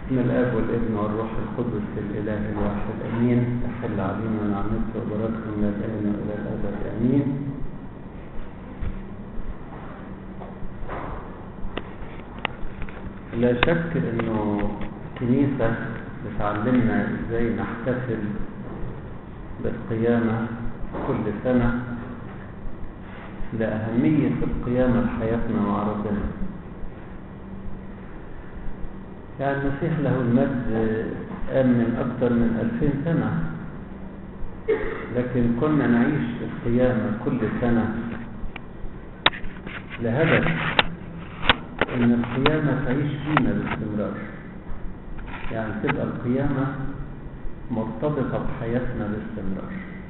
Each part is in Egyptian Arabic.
بسم الاب والابن والروح القدس الاله الواحد امين تحل علينا نعمته وبركته من الان والى الابد امين لا شك انه الكنيسه بتعلمنا ازاي نحتفل بالقيامه كل سنه لاهميه القيامه لحياتنا مع ربنا يعني المسيح له المجد قام من أكثر من ألفين سنة لكن كنا نعيش القيامة كل سنة لهدف إن القيامة تعيش فينا باستمرار يعني تبقى القيامة مرتبطة بحياتنا باستمرار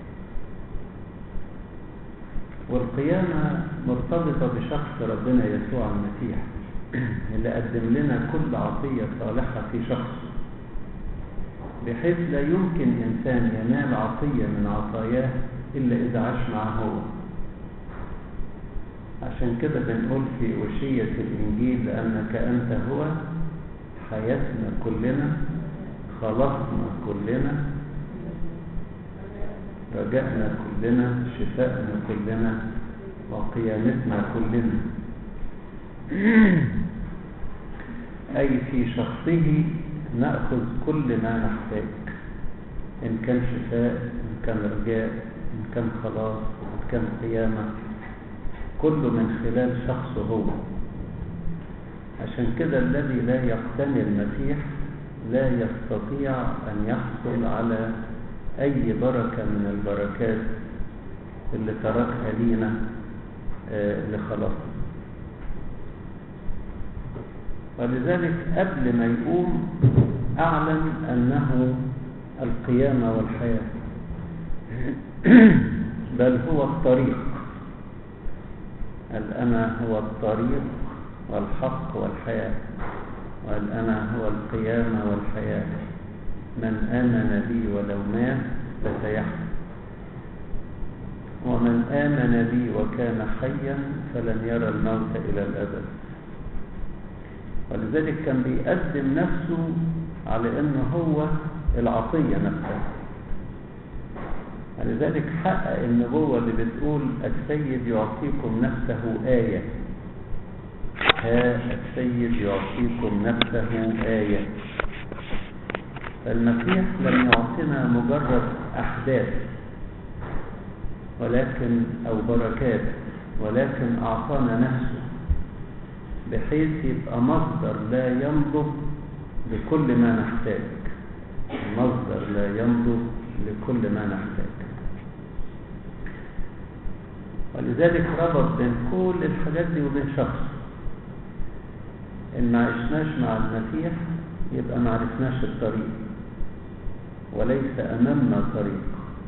والقيامة مرتبطة بشخص ربنا يسوع المسيح اللي قدم لنا كل عطية صالحة في شخص بحيث لا يمكن إنسان ينال عطية من عطاياه إلا إذا عاش معه هو عشان كده بنقول في وشية الإنجيل لأنك أنت هو حياتنا كلنا خلصنا كلنا رجعنا كلنا شفائنا كلنا وقيامتنا كلنا أي في شخصه نأخذ كل ما نحتاج إن كان شفاء إن كان رجاء إن كان خلاص إن كان قيامة كله من خلال شخصه هو عشان كده الذي لا يقتني المسيح لا يستطيع أن يحصل على أي بركة من البركات اللي تركها لينا لخلاصنا ولذلك قبل ما يقوم أعلن أنه القيامة والحياة بل هو الطريق قال أنا هو الطريق والحق والحياة قال أنا هو القيامة والحياة من آمن بي ولو مات فسيحيا ومن آمن بي وكان حيا فلن يرى الموت إلى الأبد ولذلك كان بيقدم نفسه على انه هو العطية نفسها ولذلك حقق النبوة اللي بتقول السيد يعطيكم نفسه آية ها السيد يعطيكم نفسه آية فالمسيح لم يعطينا مجرد أحداث ولكن أو بركات ولكن أعطانا نفسه بحيث يبقى مصدر لا ينضب لكل ما نحتاج مصدر لا ينضب لكل ما نحتاج ولذلك ربط بين كل الحاجات دي وبين شخص إن ما عشناش مع المسيح يبقى ما عرفناش الطريق وليس أمامنا طريق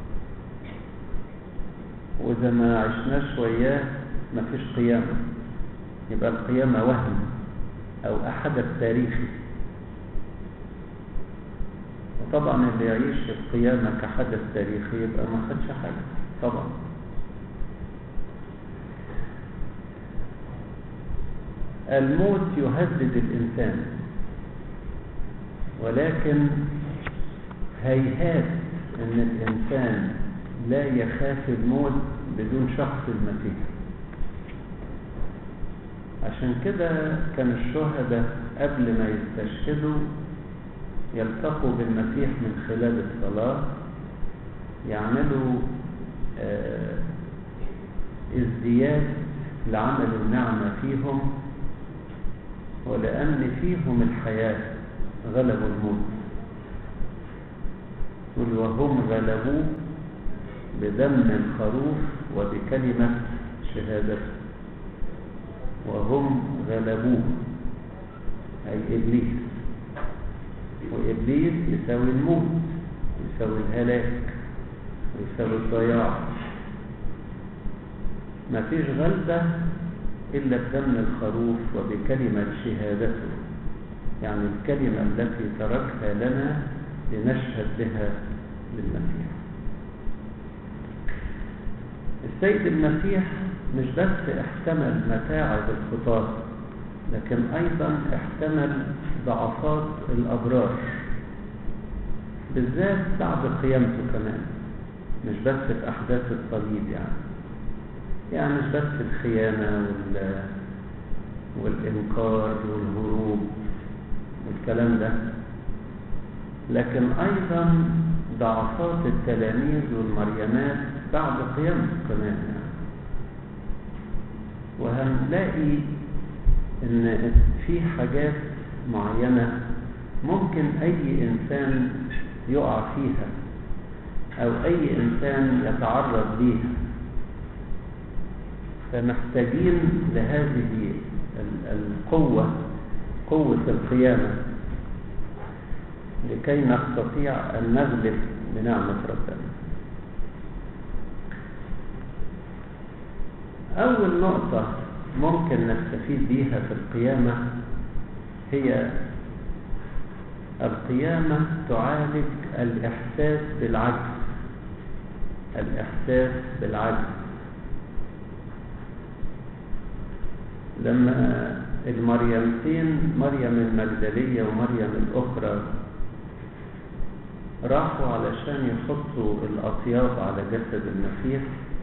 وإذا ما عشناش وياه ما فيش قيامة يبقى القيامة وهم أو أحدث تاريخي وطبعا اللي يعيش القيامة كحدث تاريخي يبقى ما خدش حاجة طبعا الموت يهدد الإنسان ولكن هيهات أن الإنسان لا يخاف الموت بدون شخص المسيح عشان كده كان الشهداء قبل ما يستشهدوا يلتقوا بالمسيح من خلال الصلاة يعملوا اه ازدياد لعمل النعمة فيهم ولأن فيهم الحياة غلبوا الموت قل وهم غلبوه بدم الخروف وبكلمة شهادته وهم غلبوه أي إبليس وإبليس يساوي الموت يساوي الهلاك ويساوي الضياع ما فيش غلبة إلا بدم الخروف وبكلمة شهادته يعني الكلمة التي تركها لنا لنشهد بها للمسيح السيد المسيح مش بس احتمل متاعب الخطاة لكن أيضا احتمل ضعفات الأبرار بالذات بعد قيامته كمان مش بس في أحداث الصليب يعني يعني مش بس الخيانة وال... والإنكار والهروب والكلام ده لكن أيضا ضعفات التلاميذ والمريمات بعد قيامته كمان يعني وهنلاقي ان في حاجات معينة ممكن اي انسان يقع فيها او اي انسان يتعرض ليها فمحتاجين لهذه القوة قوة القيامة لكي نستطيع أن نغلب بنعمة ربنا أول نقطة ممكن نستفيد بيها في القيامة هي القيامة تعالج الإحساس بالعجز الإحساس بالعجز لما المريمتين مريم المجدلية ومريم الأخرى راحوا علشان يحطوا الأطياب على جسد المسيح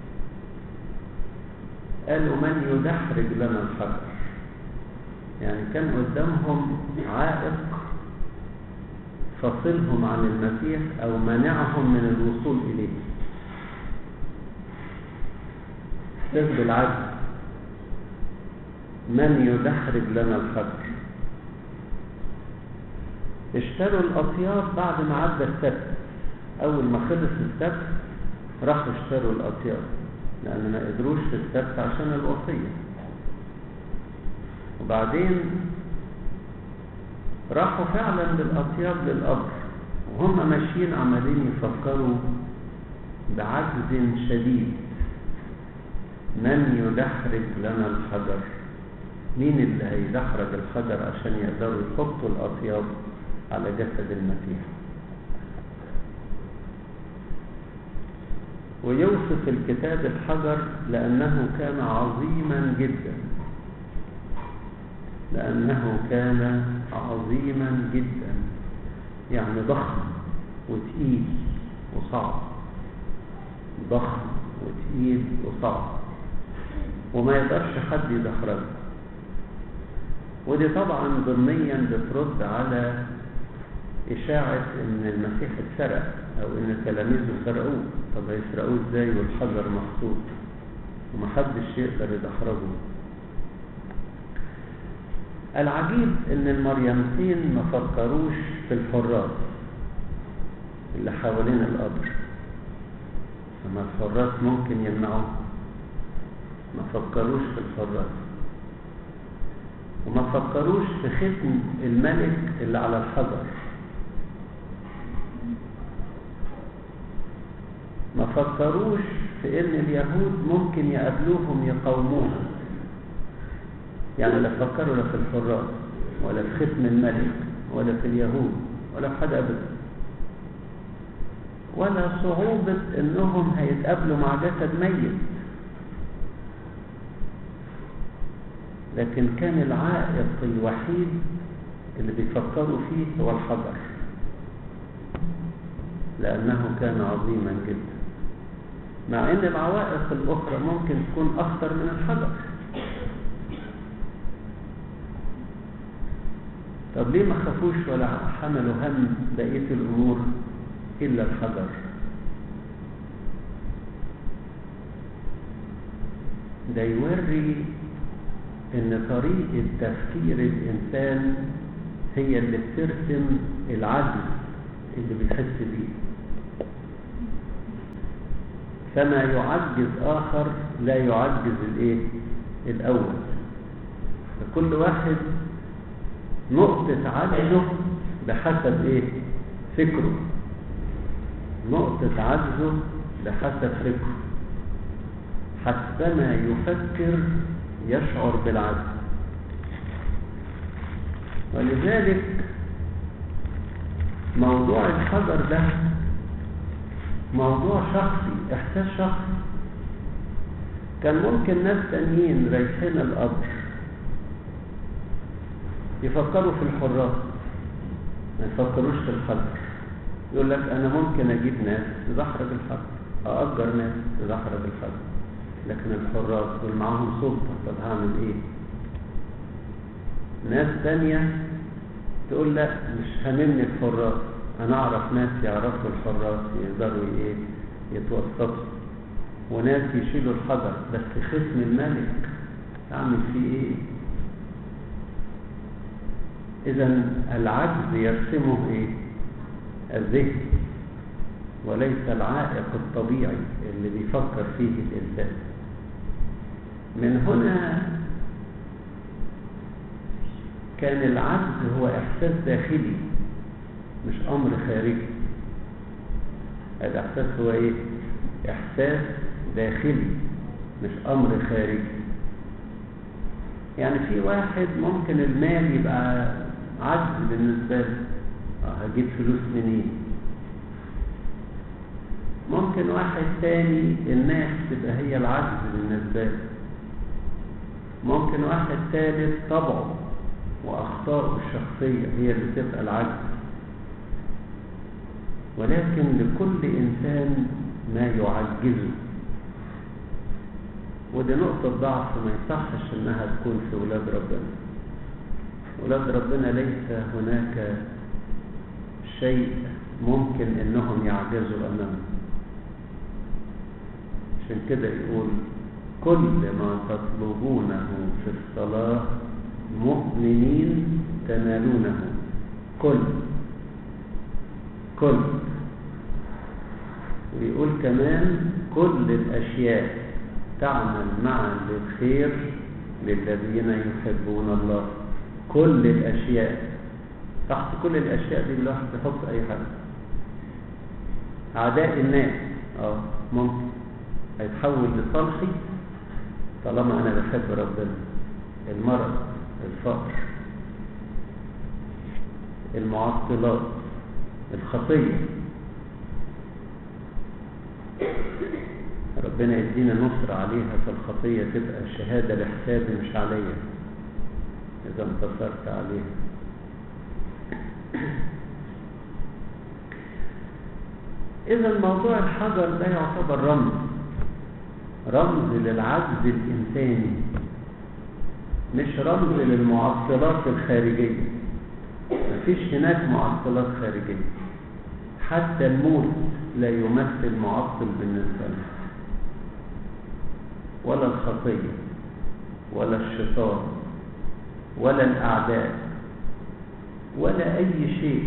قالوا من يدحرج لنا الحجر يعني كان قدامهم عائق فصلهم عن المسيح أو منعهم من الوصول إليه إحساس بالعجز من يدحرج لنا الحجر اشتروا الأطياب بعد ما عدى السبت أول ما خلص السبت راحوا اشتروا الأطياب لأن ما قدروش في السبت عشان الوصية وبعدين راحوا فعلا بالأطياب للقبر وهم ماشيين عمالين يفكروا بعجز شديد من يدحرج لنا الحجر مين اللي هيدحرج الحجر عشان يقدروا يحطوا الأطياب على جسد المسيح ويوصف الكتاب الحجر لأنه كان عظيما جدا لأنه كان عظيما جدا يعني ضخم وتقيل وصعب ضخم وتقيل وصعب وما يقدرش حد يدحرجه ودي طبعا ضمنيا بترد على إشاعة إن المسيح اتسرق أو إن تلاميذه سرقوه طب هيسرقوه إزاي والحجر محطوط ومحدش يقدر يدحرجه العجيب إن المريمتين ما فكروش في الحراس اللي حوالين القبر أما الحراس ممكن يمنعوه ما فكروش في الحراس وما فكروش في ختم الملك اللي على الحجر ما فكروش في ان اليهود ممكن يقابلوهم يقاوموهم يعني لا فكروا لا في الحراس ولا في ختم الملك ولا في اليهود ولا في حاجه ابدا ولا صعوبة انهم هيتقابلوا مع جسد ميت لكن كان العائق الوحيد اللي بيفكروا فيه هو الحجر لأنه كان عظيما جدا مع ان العوائق الاخرى ممكن تكون اخطر من الحجر طب ليه ما خافوش ولا حملوا هم بقيه الامور الا الحجر ده يوري ان طريقه تفكير الانسان هي اللي بترسم العجز اللي بيحس بيه فما يعجز آخر لا يعجز الايه الأول فكل واحد نقطة عجزه بحسب ايه فكره نقطة عجزه بحسب فكره حسبما يفكر يشعر بالعجز ولذلك موضوع الحجر ده موضوع شخصي احساس شخصي كان ممكن ناس تانيين رايحين القبر يفكروا في الحراس ما يفكروش في الحجر يقول لك انا ممكن اجيب ناس تدحرج الحجر اأجر ناس تدحرج الحجر لكن الحراس دول معاهم سلطة طب هعمل ايه ناس تانية تقول لا مش هنمني الحراس انا اعرف ناس يعرفوا الحراس يقدروا ايه يتوسطوا وناس يشيلوا الحجر بس خصم الملك اعمل فيه ايه اذا العجز يرسمه ايه الذهن وليس العائق الطبيعي اللي بيفكر فيه الانسان من هنا كان العجز هو احساس داخلي مش امر خارجي الاحساس هو ايه احساس داخلي مش امر خارجي يعني في واحد ممكن المال يبقى عجز بالنسبه له هجيب فلوس منين ممكن واحد تاني الناس تبقى هي العجز بالنسبه له ممكن واحد ثالث طبعه واخطائه الشخصيه هي اللي تبقى العجز ولكن لكل انسان ما يعجزه ودي نقطة ضعف ما يصحش انها تكون في ولاد ربنا ولاد ربنا ليس هناك شيء ممكن انهم يعجزوا امامه عشان كده يقول كل ما تطلبونه في الصلاة مؤمنين تنالونه كل كل ويقول كمان كل الأشياء تعمل معا للخير للذين يحبون الله كل الأشياء تحت كل الأشياء دي الواحد يحط أي حاجة أعداء الناس اه ممكن هيتحول لصالحي طالما أنا بحب ربنا المرض الفقر المعطلات الخطية ربنا يدينا نصر عليها فالخطية تبقى شهادة لحسابي مش عليا إذا انتصرت عليها إذا موضوع الحجر ده يعتبر رمز رمز للعجز الإنساني مش رمز للمعطلات الخارجية مفيش هناك معطلات خارجية حتى الموت لا يمثل معطل بالنسبة له ولا الخطية ولا الشيطان ولا الأعداء ولا أي شيء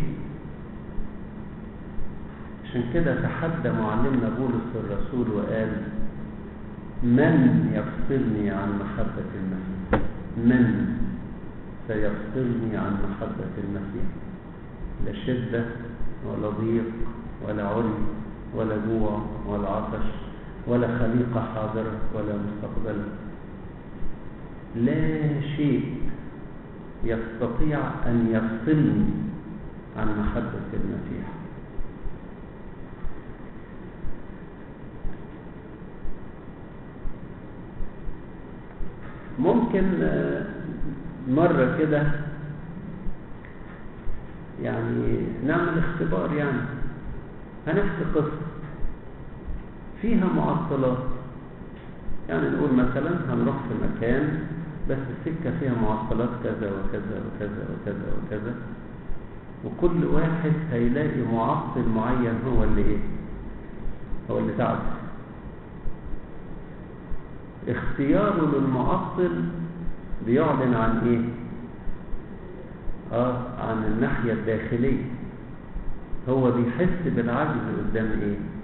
عشان كده تحدى معلمنا بولس الرسول وقال من يفصلني عن محبة المسيح من سيفصلني عن محبة المسيح لا شدة ولا ضيق ولا عري ولا جوع ولا عطش ولا خليقة حاضرة ولا مستقبلة لا شيء يستطيع أن يفصلني عن محبة المسيح ممكن مرة كده يعني نعمل اختبار يعني هنحكي قصة فيها معطلات يعني نقول مثلا هنروح في مكان بس السكة فيها معطلات كذا وكذا وكذا وكذا وكذا وكل واحد هيلاقي معطل معين هو اللي ايه هو اللي تعب اختياره للمعطل بيعلن عن ايه اه عن الناحية الداخلية هو بيحس بالعجز قدام ايه